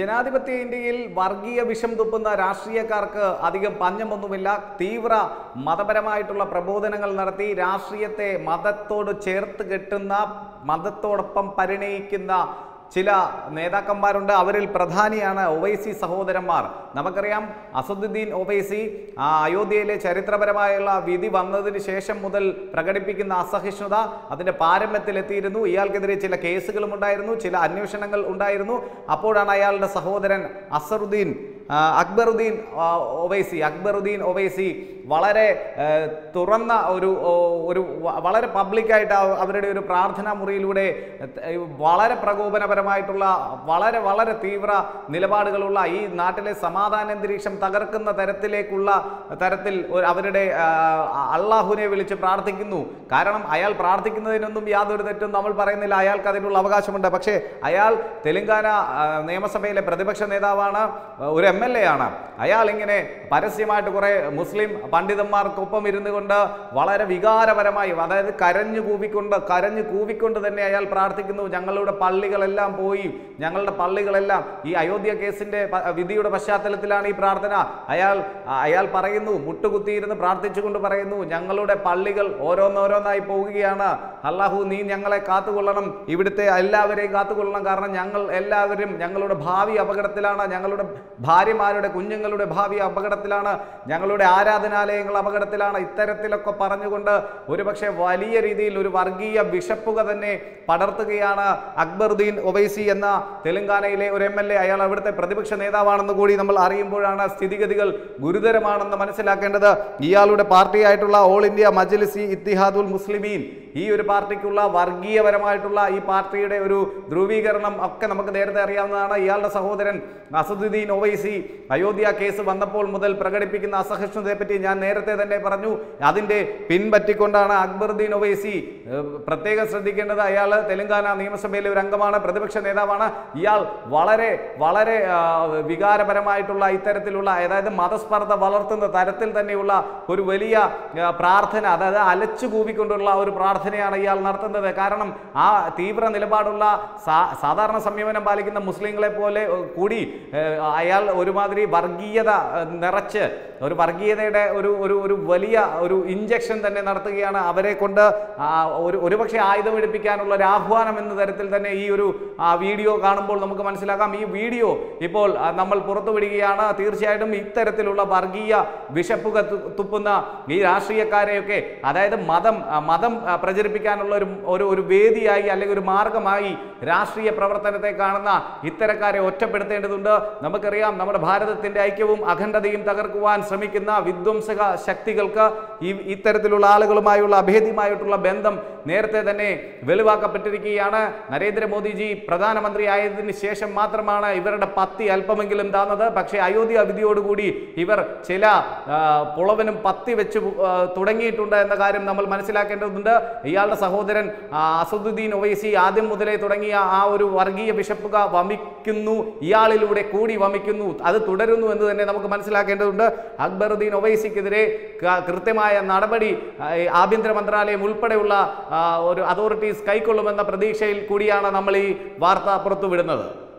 ജനാധിപത്യ ഇന്ത്യയിൽ വർഗീയ വിഷം തുപ്പുന്ന രാഷ്ട്രീയക്കാർക്ക് അധികം പഞ്ഞമൊന്നുമില്ല തീവ്ര മതപരമായിട്ടുള്ള പ്രബോധനങ്ങൾ നടത്തി രാഷ്ട്രീയത്തെ മതത്തോട് ചേർത്ത് കെട്ടുന്ന മതത്തോടൊപ്പം പരിണയിക്കുന്ന ചില നേതാക്കന്മാരുണ്ട് അവരിൽ പ്രധാനിയാണ് ഒവൈസി സഹോദരന്മാർ നമുക്കറിയാം അസദുദ്ദീൻ ഒവൈസി ആ അയോധ്യയിലെ ചരിത്രപരമായുള്ള വിധി വന്നതിന് ശേഷം മുതൽ പ്രകടിപ്പിക്കുന്ന അസഹിഷ്ണുത അതിൻ്റെ പാരമ്യത്തിലെത്തിയിരുന്നു ഇയാൾക്കെതിരെ ചില കേസുകളും ഉണ്ടായിരുന്നു ചില അന്വേഷണങ്ങൾ ഉണ്ടായിരുന്നു അപ്പോഴാണ് അയാളുടെ സഹോദരൻ അസറുദ്ദീൻ ആ, അക്ബറുദ്ദീൻ ആ, ഒവൈസി അക്ബറുദ്ദീൻ ഒവൈസി വളരെ ആ, തുറന്ന ഒരു ഓ, ഒരു വ- വളരെ പബ്ലിക്കായിട്ട് ആ- അവരുടെ ഒരു പ്രാർത്ഥനാ മുറിയിലൂടെ ത- വളരെ പ്രകോപനപരമായിട്ടുള്ള വളരെ വളരെ തീവ്ര നിലപാടുകളുള്ള ഈ നാട്ടിലെ സമാധാനാന്തരീക്ഷം തകർക്കുന്ന തരത്തിലേക്കുള്ള തരത്തിൽ ഒരു- അവരുടെ ആ, അള്ളാഹുവിനെ വിളിച്ച് പ്രാർത്ഥിക്കുന്നു കാരണം അയാൾ പ്രാർത്ഥിക്കുന്നതിനൊന്നും യാതൊരു തെറ്റും നമ്മൾ പറയുന്നില്ല അയാൾക്ക് അതിനുള്ള അവകാശമുണ്ട് പക്ഷേ അയാൾ തെലങ്കാന ആ, നിയമസഭയിലെ പ്രതിപക്ഷ നേതാവാണ് ഒരു എം എൽ എ ആണ് അയാൾ ഇങ്ങനെ പരസ്യമായിട്ട് കുറേ മുസ്ലിം പണ്ഡിതന്മാർക്കൊപ്പം ഇരുന്നു കൊണ്ട് വളരെ വികാരപരമായി അതായത് കരഞ്ഞു കൂവിക്കൊണ്ട് കരഞ്ഞു കൂവിക്കൊണ്ട് തന്നെ അയാൾ പ്രാർത്ഥിക്കുന്നു ഞങ്ങളുടെ പള്ളികളെല്ലാം പോയി ഞങ്ങളുടെ പള്ളികളെല്ലാം ഈ അയോധ്യ കേസിന്റെ പ- വിധിയുടെ പശ്ചാത്തലത്തിലാണ് ഈ പ്രാർത്ഥന അയാൾ അയാൾ പറയുന്നു മുട്ടുകുത്തിയിരുന്ന് പ്രാർത്ഥിച്ചുകൊണ്ട് പറയുന്നു ഞങ്ങളുടെ പള്ളികൾ ഓരോന്നോരോന്നായി പോവുകയാണ് അള്ളാഹു നീ ഞങ്ങളെ കാത്തുകൊള്ളണം ഇവിടുത്തെ എല്ലാവരെയും കാത്തുകൊള്ളണം കാരണം ഞങ്ങൾ എല്ലാവരും ഞങ്ങളുടെ ഭാവി അപകടത്തിലാണ് ഞങ്ങളുടെ ഭാര്യമാരുടെ കുഞ്ഞുങ്ങളുടെ ഭാവി അപകടത്തിലാണ് ഞങ്ങളുടെ ആരാധനാലയങ്ങൾ അപകടത്തിലാണ് ഇത്തരത്തിലൊക്കെ പറഞ്ഞുകൊണ്ട് ഒരുപക്ഷെ വലിയ രീതിയിൽ ഒരു വർഗീയ വിഷപ്പുക തന്നെ പടർത്തുകയാണ് അക്ബറുദ്ദീൻ ഒവൈസി എന്ന തെലങ്കാനയിലെ ഒരു എം എൽ എ അയാൾ അവിടുത്തെ പ്രതിപക്ഷ നേതാവാണെന്ന് കൂടി നമ്മൾ അറിയുമ്പോഴാണ് സ്ഥിതിഗതികൾ ഗുരുതരമാണെന്ന് മനസ്സിലാക്കേണ്ടത് ഇയാളുടെ പാർട്ടിയായിട്ടുള്ള ഓൾ ഇന്ത്യ മജ്ലിസി ഇത്തിഹാദുൽ മുസ്ലിമീൻ ഈ ഒരു പാർട്ടിക്കുള്ള വർഗീയപരമായിട്ടുള്ള ഈ പാർട്ടിയുടെ ഒരു ധ്രുവീകരണം ഒക്കെ നമുക്ക് നേരത്തെ അറിയാവുന്നതാണ് ഇയാളുടെ സഹോദരൻ അസദുദ്ദീൻ ഒവൈസി അയോധ്യ കേസ് വന്നപ്പോൾ മുതൽ പ്രകടിപ്പിക്കുന്ന അസഹിഷ്ണുതയെ പറ്റി ഞാൻ നേരത്തെ തന്നെ പറഞ്ഞു അതിൻ്റെ പിൻപറ്റിക്കൊണ്ടാണ് അക്ബറുദ്ദീൻ ഒവൈസി ഏഹ്, പ്രത്യേകം ശ്രദ്ധിക്കേണ്ടത് അയാൾ തെലങ്കാന നിയമസഭയിലെ ഒരു അംഗമാണ് പ്രതിപക്ഷ നേതാവാണ് ഇയാൾ വളരെ വളരെ ആ, വികാരപരമായിട്ടുള്ള ഇത്തരത്തിലുള്ള അതായത് മതസ്പർദ്ധ വളർത്തുന്ന തരത്തിൽ തന്നെയുള്ള ഒരു വലിയ ആ, പ്രാർത്ഥന അതായത് അലച്ചു കൂവിക്കൊണ്ടുള്ള ഒരു പ്രാർത്ഥനയാണ് ഇയാൾ നടത്തുന്നത് കാരണം ആ തീവ്ര നിലപാടുള്ള സാ- സാധാരണ സംയമനം പാലിക്കുന്ന മുസ്ലിങ്ങളെ പോലെ ഏഹ്, കൂടി ഏഹ്, അയാൾ ഒരുമാതിരി വർഗീയത ഏഹ്, നിറച്ച് ഒരു വർഗീയതയുടെ ഒരു ഒരു ഒരു വലിയ ഒരു ഇഞ്ചക്ഷൻ തന്നെ നടത്തുകയാണ് അവരെ കൊണ്ട് ആ, ഒരു ഒരുപക്ഷെ ആയുധമെടുപ്പിക്കാനുള്ള ഒരു ആഹ്വാനം എന്ന തരത്തിൽ തന്നെ ഈ ഒരു ആ, വീഡിയോ കാണുമ്പോൾ നമുക്ക് മനസ്സിലാക്കാം ഈ വീഡിയോ ഇപ്പോൾ ആ, നമ്മൾ പുറത്തുവിടുകയാണ് തീർച്ചയായിട്ടും ഇത്തരത്തിലുള്ള വർഗീയ വിഷപ്പുക തു- തുപ്പുന്ന ഈ രാഷ്ട്രീയക്കാരെയൊക്കെ അതായത് മതം ആ, മതം ആ, പ്രചരിപ്പിക്കാനുള്ള ഒരു ഒരു ഒരു വേദിയായി അല്ലെങ്കിൽ ഒരു മാർഗമായി രാഷ്ട്രീയ പ്രവർത്തനത്തെ കാണുന്ന ഇത്തരക്കാരെ ഒറ്റപ്പെടുത്തേണ്ടതുണ്ട് നമുക്കറിയാം നമ്മുടെ ഭാരതത്തിന്റെ ഐക്യവും അഖണ്ഡതയും തകർക്കുവാൻ ശ്രമിക്കുന്ന വിധ്വംസക ശക്തികൾക്ക് ഈ ഇത്തരത്തിലുള്ള ആളുകളുമായുള്ള അഭേദ്യമായിട്ടുള്ള ബന്ധം നേരത്തെ തന്നെ വെളിവാക്കപ്പെട്ടിരിക്കുകയാണ് നരേന്ദ്രമോദിജി പ്രധാനമന്ത്രി ആയതിനു ശേഷം മാത്രമാണ് ഇവരുടെ പത്തി അല്പമെങ്കിലും താന്നത് പക്ഷേ അയോധ്യ വിധിയോടുകൂടി ഇവർ ചില ആ, പുളവനും പത്തി വെച്ച് ആ, തുടങ്ങിയിട്ടുണ്ട് എന്ന കാര്യം നമ്മൾ മനസ്സിലാക്കേണ്ടതുണ്ട് ഇയാളുടെ സഹോദരൻ ആ, അസദുദ്ദീൻ ഒവൈസി ആദ്യം മുതലേ തുടങ്ങിയ ആ ഒരു വർഗീയ വിഷപ്പുക വമിക്കുന്നു ഇയാളിലൂടെ കൂടി വമിക്കുന്നു അത് തുടരുന്നു എന്ന് തന്നെ നമുക്ക് മനസ്സിലാക്കേണ്ടതുണ്ട് അക്ബറുദ്ദീൻ ഒവൈസിക്കെതിരെ ക- കൃത്യമായ നടപടി ആ, ഈ ആഭ്യന്തര മന്ത്രാലയം ഉൾപ്പെടെയുള്ള ആ, ഒരു അതോറിറ്റീസ് കൈക്കൊള്ളുമെന്ന പ്രതീക്ഷയിൽ കൂടിയാണ് നമ്മൾ ഈ വാർത്ത പുറത്തുവിടുന്നത്